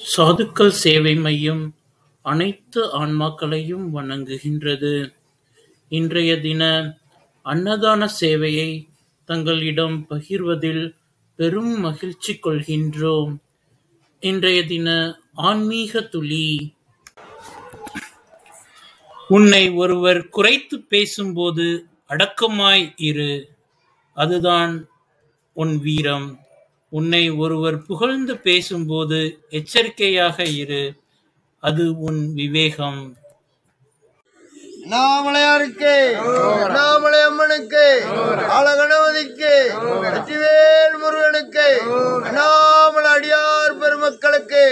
சாதுக்கள் சேவை மையம் அனைத்து ஆன்மாக்களையும் வணங்குகின்றது. இன்றைய தின அன்னதான சேவையை தங்களிடம் பகிர்வதில் பெரும் மகிழ்ச்சி கொள்கின்றோம். இன்றைய தின ஆன்மீக துளி உன்னை ஒருவர் குறைத்துப் பேசும்போது அடக்கமாய் இரு. அதுதான் உன் வீரம். உன்னை ஒருவர் புகழ்ந்து பேசும்போது எச்சரிக்கையாக இரு. அது உன் விவேகம். அண்ணாமலையாருக்கு அண்ணாமலை அம்மனுக்கு ஆலகணபதிக்கு வெற்றிவேல் முருகனுக்கு அண்ணாமலை அடியார் பெருமக்களுக்கு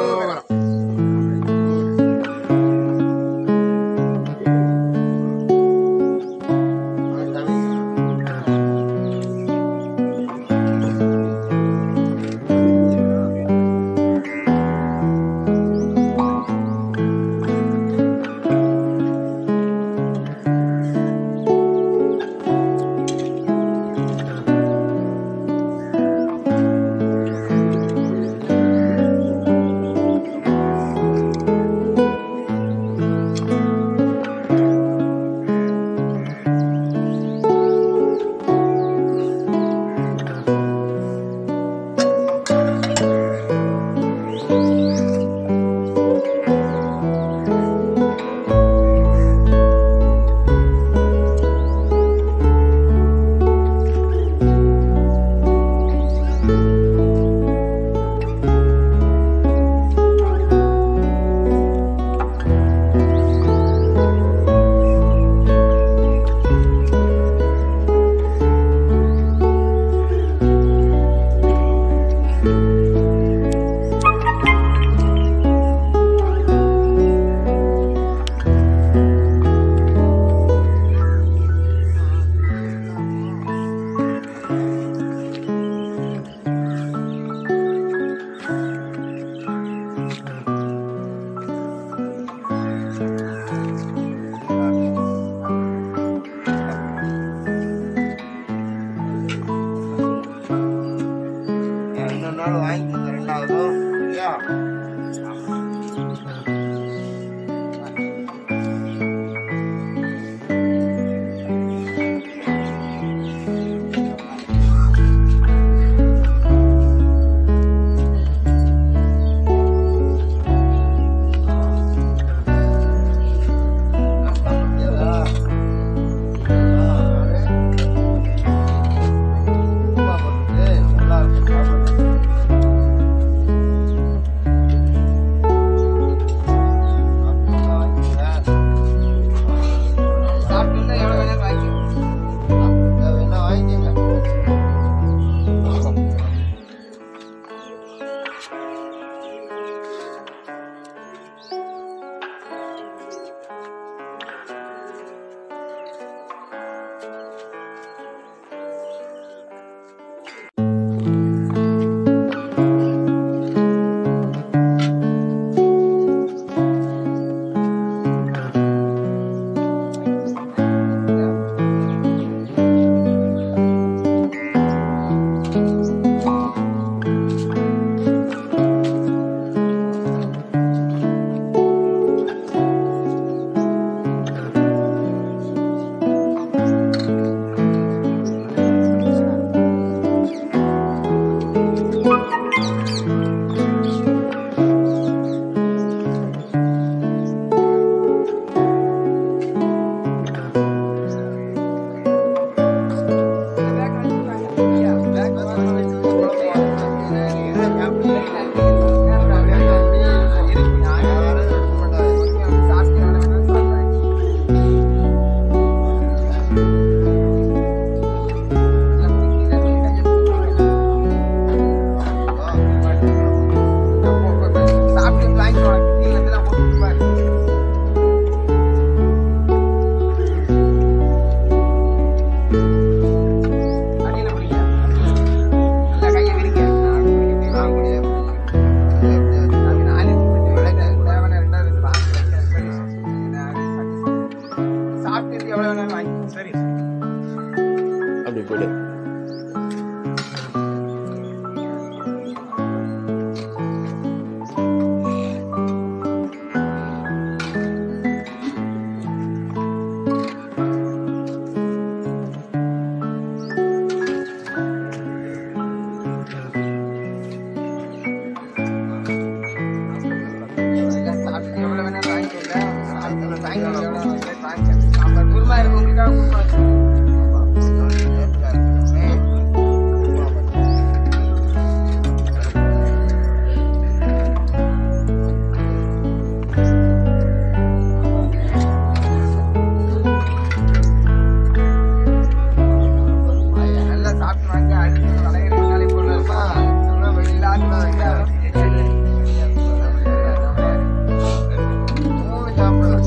இன்னொரு நாள் வாங்கிக்கோங்க ரெண்டாவதும் சரியா நல்லா இருக்கு சாப்பிடுறது அடியில பிடிங்க நல்லா கையை விரிங்க நான் பிடிக்க நான் கூடயே குருமா இருக்கு உங்களுக்காக குருமா இருக்கு நல்லா சாப்பிட்டு வாங்க அடுத்து வளையல் நாளை போடலாமா வெளியில மூணு சாப்பிடலாம்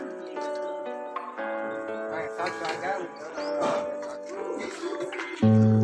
சாப்பிட்டு வாங்க